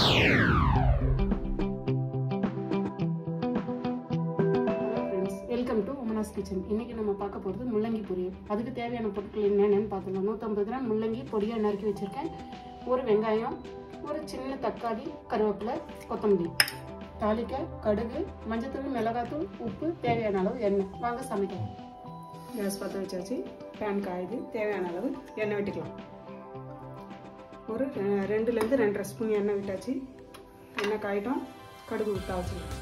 hello friends welcome to உமனாஸ் kitchen இன்னைக்கு நம்ம பார்க்க போகிறது முள்ளங்கி பொரியல் அதுக்கு தேவையான பொருட்கள் என்னென்னு பார்த்துக்கலாம் நூற்றம்பது கிராம் முள்ளங்கி பொடியாக நறுக்கி வச்சுருக்கேன் ஒரு வெங்காயம் ஒரு சின்ன தக்காளி கருவேப்பிலை கொத்தமல்லி தாளிக்க கடுகு மஞ்சத்தூள் மிளகாத்தூள் உப்பு தேவையான அளவு எண்ணெய் வாங்க சமைக்கலாம் கேஸ் பற்ற வச்சாச்சு பேன் காயுது தேவையான அளவு எண்ணெய் விட்டுக்கலாம் ஒரு அஹ், ரெண்டுலேருந்து ரெண்டரை ஸ்பூன் எண்ணெய் விட்டாச்சு எண்ணெய் காயிட்டோம் கடுகு விட்டா வச்சுக்கலாம்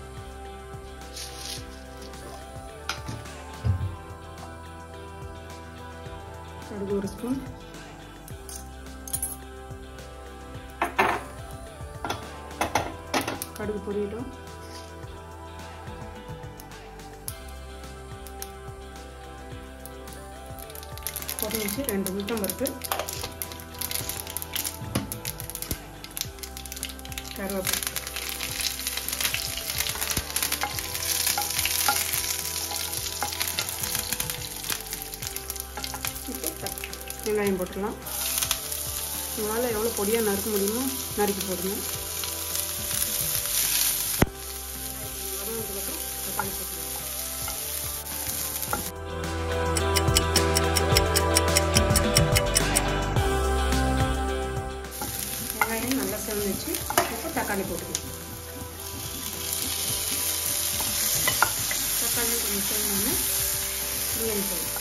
கடுகு ஒரு ஸ்பூன் கடுகு பொரியட்டும் பொரிச்சு ரெண்டு முட்டம் பருப்பு கருவேப்பிலை இப்போ த- வெங்காயம் போட்டுடலாம் உங்களால் எவ்வளோ பொடியாக நறுக்க முடியுமோ நறுக்கி போடுங்க வதங்கினதுக்கப்புறம் தக்காளி போட்டுக்கலாம் வெங்காயம் நல்லா செவந்துச்சு இப்போ தக்காளி போட்டுக்கலாம் தக்காளி கொஞ்சம் செவந்தோன்னே முள்ளங்கி போடலாம்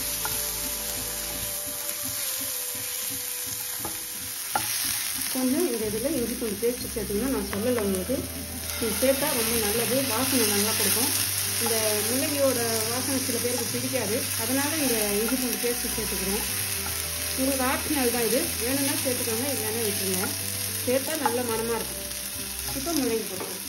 கொஞ்சம் இந்த இதில் இஞ்சி பூண்டு பேஸ்ட் சேர்த்துக்கணும் நான் சொல்லலை உங்களுக்கு இது சேர்த்தா ரொம்ப நல்லது வாசனை நல்லா கொடுக்கும் இந்த முள்ளங்கியோட வாசனை சில பேருக்கு பிடிக்காது அதனால இந்த இஞ்சி பூண்டு பேஸ்ட் சேர்த்துக்கிறோம் உங்களுக்கு ஆப்ஷனல் தான் இது வேணும்னா சேர்த்துக்கோங்க இல்லைன்னா விட்டுருங்க சேர்த்தா நல்ல மனமாக இருக்கும் இப்போ முள்ளங்கி போட்டுக்கலாம்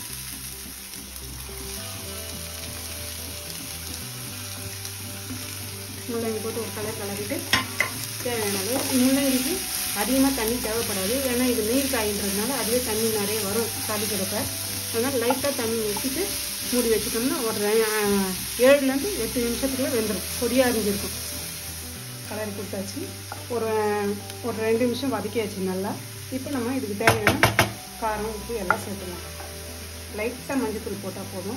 முள்ளங்கி போட்டு ஒரு கலர் கலரிட்டு தேவையான அளவு முள்ளங்கிக்கு அதிகமாக தண்ணி தேவைப்படாது ஏன்னா இது நீர் காயின்றதுனால அதுவே தண்ணி நிறைய வரும் தாளிக்கிறப்ப அதனால் லைட்டாக தண்ணி ஊற்றிட்டு மூடி வச்சுட்டோம்னா ஒரு ரெ- ஆஹ் ஏழுலேருந்து எட்டு நிமிஷத்துக்குள்ள வெந்துடும் பொடியாக அரிஞ்சிருக்கும் கலரி கொடுத்தாச்சு ஒரு ஒரு ரெண்டு நிமிஷம் வதக்கியாச்சு நல்லா இப்போ நம்ம இதுக்கு தேவையான காரம் உப்பு எல்லாம் சேர்த்துக்கலாம் லைட்டாக மஞ்சத்தூள் போட்டால் போதும்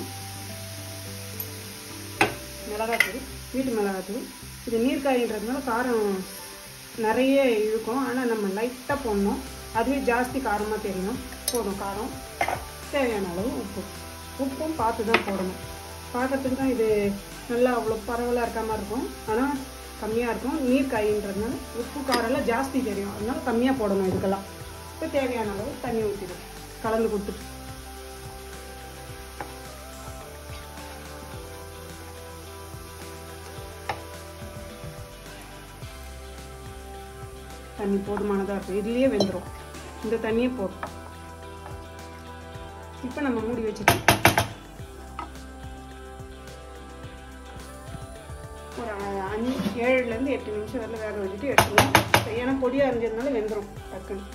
மிளகாத்தூள் வீட்டு மிளகாத்தூள் இது நீர்க்காயின்றதுனால காரம் நிறைய இருக்கும் ஆனால் நம்ம லைட்டாக போடணும் அதுவே ஜாஸ்தி காரமாக தெரியும் போதும் காரம் தேவையான அளவு உப்பு உப்பும் பார்த்து தான் போடணும் பார்க்கறதுக்கு தான் இது நல்லா அவ்வளோ பரவலாக இருக்க மாதிரி இருக்கும் ஆனால் கம்மியாக இருக்கும் நீர் காயின்றதுனால உப்பு காரெல்லாம் ஜாஸ்தி தெரியும் அதனால கம்மியாக போடணும் இதுக்கெல்லாம் இப்போ தேவையான அளவு தண்ணி ஊற்றிடும் கலந்து கொடுத்துட்டு தண்ணி போதுமானதாக இருக்கும் இதுலேயே வெந்துடும் இந்த தண்ணியே போதும் இப்போ நம்ம மூடி வச்சுட்டு ஒரு அ- அஞ்சு ஏழுலேருந்து எட்டு நிமிஷம் வரல வேக வச்சுட்டு எடுத்துருவோம் ஏன்னா பொடியாக இருந்ததுனால வெந்துடும் டக்குன்னு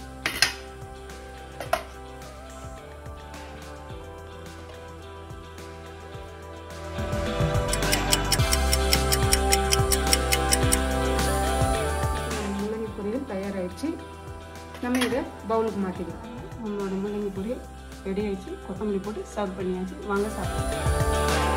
முள்ளங்கி பொரியல் தயாராகிடுச்சு நம்ம இதை பவுலுக்கு மாற்றிக்கலாம் நம்மளோட முள்ளங்கி பொரியல் ரெடி ஆயிடுச்சு கொத்தமல்லி போட்டு சர்வ் பண்ணியாச்சு வாங்க சாப்பிடுவோம்